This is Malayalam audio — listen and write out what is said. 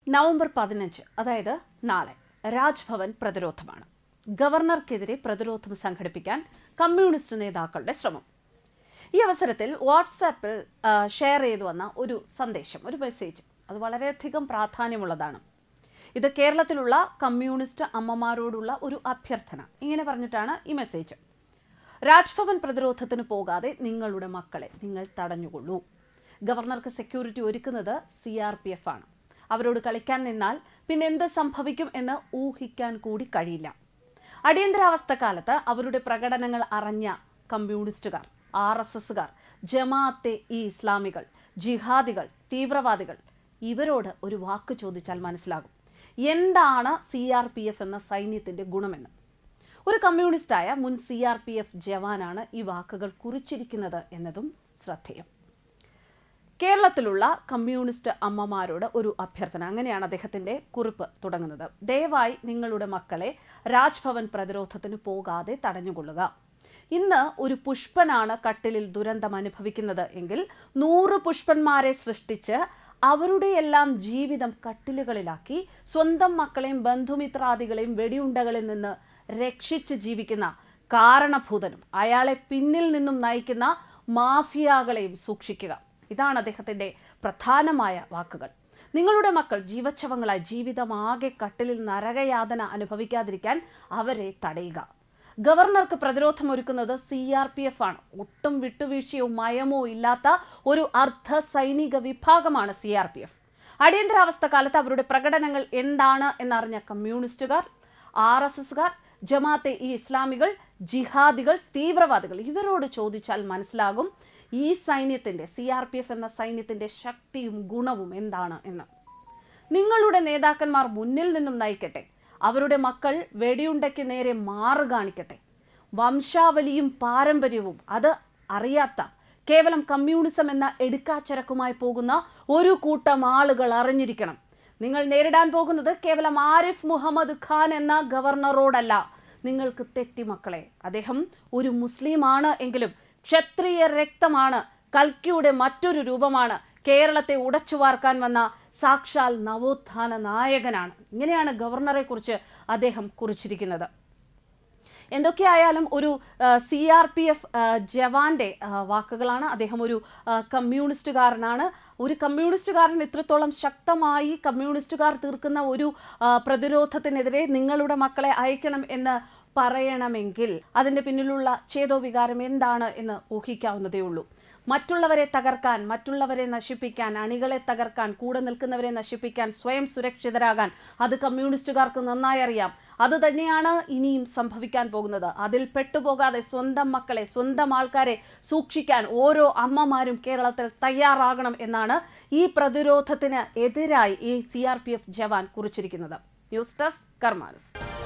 നവംബർ പതിനഞ്ച് അതായത് നാളെ രാജ്ഭവൻ പ്രതിരോധമാണ് ഗവർണർക്കെതിരെ പ്രതിരോധം സംഘടിപ്പിക്കാൻ കമ്മ്യൂണിസ്റ്റ് നേതാക്കളുടെ ശ്രമം ഈ അവസരത്തിൽ വാട്സാപ്പിൽ ആ, ഷെയർ ചെയ്തു വന്ന ഒരു സന്ദേശം ഒരു മെസ്സേജ് അത് വളരെയധികം പ്രാധാന്യമുള്ളതാണ് ഇത് കേരളത്തിലുള്ള കമ്മ്യൂണിസ്റ്റ് അമ്മമാരോടുള്ള ഒരു അഭ്യർത്ഥന ഇങ്ങനെ പറഞ്ഞിട്ടാണ് ഈ മെസ്സേജ് രാജ്ഭവൻ പ്രതിരോധത്തിന് പോകാതെ നിങ്ങളുടെ മക്കളെ നിങ്ങൾ തടഞ്ഞുകൊള്ളൂ ഗവർണർക്ക് സെക്യൂരിറ്റി ഒരുക്കുന്നത് സി ആർ പി എഫ് ആണ് അവരോട് കളിക്കാൻ നിന്നാൽ പിന്നെ എന്ത് സംഭവിക്കും എന്ന് ഊഹിക്കാൻ കൂടി കഴിയില്ല അടിയന്തരാവസ്ഥ കാലത്ത് അവരുടെ പ്രകടനങ്ങൾ അറിഞ്ഞ കമ്മ്യൂണിസ്റ്റുകാർ ആർ എസ് എസുകാർ ജമാഅത്തെ ഈ ഇസ്ലാമികൾ ജിഹാദികൾ തീവ്രവാദികൾ ഇവരോട് ഒരു വാക്ക് ചോദിച്ചാൽ മനസ്സിലാകും എന്താണ് സി ആർ പി എഫ് എന്ന സൈന്യത്തിന്റെ ഗുണമെന്ന് ഒരു കമ്മ്യൂണിസ്റ്റായ മുൻ സി ആർ പി എഫ് ജവാനാണ് ഈ വാക്കുകൾ കുറിച്ചിരിക്കുന്നത് എന്നതും ശ്രദ്ധേയം കേരളത്തിലുള്ള കമ്മ്യൂണിസ്റ്റ് അമ്മമാരോട് ഒരു അഭ്യർത്ഥന അങ്ങനെയാണ് അദ്ദേഹത്തിന്റെ കുറിപ്പ് തുടങ്ങുന്നത് ദയവായി നിങ്ങളുടെ മക്കളെ രാജ്ഭവൻ പ്രതിരോധത്തിന് പോകാതെ തടഞ്ഞുകൊള്ളുക ഇന്ന് ഒരു പുഷ്പനാണ് കട്ടിലിൽ ദുരന്തം അനുഭവിക്കുന്നത് എങ്കിൽ നൂറ് പുഷ്പന്മാരെ സൃഷ്ടിച്ച് അവരുടെയെല്ലാം ജീവിതം കട്ടിലുകളിലാക്കി സ്വന്തം മക്കളെയും ബന്ധുമിത്രാദികളെയും വെടിയുണ്ടകളിൽ നിന്ന് രക്ഷിച്ച് ജീവിക്കുന്ന കാരണഭൂതനും അയാളെ പിന്നിൽ നിന്നും നയിക്കുന്ന മാഫിയാകളെയും സൂക്ഷിക്കുക ഇതാണ് അദ്ദേഹത്തിന്റെ പ്രധാനമായ വാക്കുകൾ നിങ്ങളുടെ മക്കൾ ജീവച്ഛവങ്ങളായി ജീവിതമാകെ കട്ടിലിൽ നരകയാതന അനുഭവിക്കാതിരിക്കാൻ അവരെ തടയുക ഗവർണർക്ക് പ്രതിരോധം ഒരുക്കുന്നത് സി ആർ പി എഫ് ആണ് ഒട്ടും വിട്ടുവീഴ്ചയോ മയമോ ഇല്ലാത്ത ഒരു അർദ്ധ സൈനിക വിഭാഗമാണ് സി ആർ പി എഫ് അടിയന്തരാവസ്ഥ കാലത്ത് അവരുടെ പ്രകടനങ്ങൾ എന്താണ് എന്നറിഞ്ഞ കമ്മ്യൂണിസ്റ്റുകാർ ആർ എസ് എസുകാർ ജമാഅത്തെ ഈ ഇസ്ലാമികൾ ജിഹാദികൾ തീവ്രവാദികൾ ഇവരോട് ചോദിച്ചാൽ മനസ്സിലാകും ഈ സൈന്യത്തിന്റെ സി ആർ പി എഫ് എന്ന സൈന്യത്തിന്റെ ശക്തിയും ഗുണവും എന്താണ് എന്ന് നിങ്ങളുടെ നേതാക്കന്മാർ മുന്നിൽ നിന്നും നയിക്കട്ടെ അവരുടെ മക്കൾ വെടിയുണ്ടയ്ക്ക് നേരെ മാറ് കാണിക്കട്ടെ വംശാവലിയും പാരമ്പര്യവും അത് അറിയാത്ത കേവലം കമ്മ്യൂണിസം എന്ന എടുക്കാച്ചരക്കുമായി പോകുന്ന ഒരു കൂട്ടം ആളുകൾ അറിഞ്ഞിരിക്കണം നിങ്ങൾ നേരിടാൻ പോകുന്നത് കേവലം ആരിഫ് മുഹമ്മദ് ഖാൻ എന്ന ഗവർണറോടല്ല നിങ്ങൾക്ക് തെറ്റി മക്കളെ അദ്ദേഹം ഒരു മുസ്ലിമാണ് എങ്കിലും ക്ഷത്രിയ രക്തമാണ് കൽക്കിയുടെ മറ്റൊരു രൂപമാണ് കേരളത്തെ ഉടച്ചു വാർക്കാൻ വന്ന സാക്ഷാൽ നവോത്ഥാന നായകനാണ് ഇങ്ങനെയാണ് ഗവർണറെ കുറിച്ച് അദ്ദേഹം കുറിച്ചിരിക്കുന്നത് എന്തൊക്കെയായാലും ഒരു സി ആർ പി എഫ് ജവാന്റെ ആ, വാക്കുകളാണ് അദ്ദേഹം ഒരു ആ, കമ്മ്യൂണിസ്റ്റുകാരനാണ് ഒരു കമ്മ്യൂണിസ്റ്റുകാരൻ ഇത്രത്തോളം ശക്തമായി കമ്മ്യൂണിസ്റ്റുകാർ തീർക്കുന്ന ഒരു ആ, പ്രതിരോധത്തിനെതിരെ നിങ്ങളുടെ മക്കളെ അയക്കണം എന്ന് പറയണമെങ്കിൽ അതിൻ്റെ പിന്നിലുള്ള ചേതോവികാരം എന്താണ് എന്ന് ഊഹിക്കാവുന്നതേ ഉള്ളൂ മറ്റുള്ളവരെ തകർക്കാൻ മറ്റുള്ളവരെ നശിപ്പിക്കാൻ അണികളെ തകർക്കാൻ കൂടെ നിൽക്കുന്നവരെ നശിപ്പിക്കാൻ സ്വയം സുരക്ഷിതരാകാൻ അത് കമ്മ്യൂണിസ്റ്റുകാർക്ക് നന്നായി അറിയാം അത് തന്നെയാണ് ഇനിയും സംഭവിക്കാൻ പോകുന്നത് അതിൽ പെട്ടുപോകാതെ സ്വന്തം മക്കളെ സ്വന്തം ആൾക്കാരെ സൂക്ഷിക്കാൻ ഓരോ അമ്മമാരും കേരളത്തിൽ തയ്യാറാകണം എന്നാണ് ഈ പ്രതിരോധത്തിന് എതിരായി ഈ സി ജവാൻ കുറിച്ചിരിക്കുന്നത് ന്യൂസ് ഡെസ്ക് കർമാനുസ്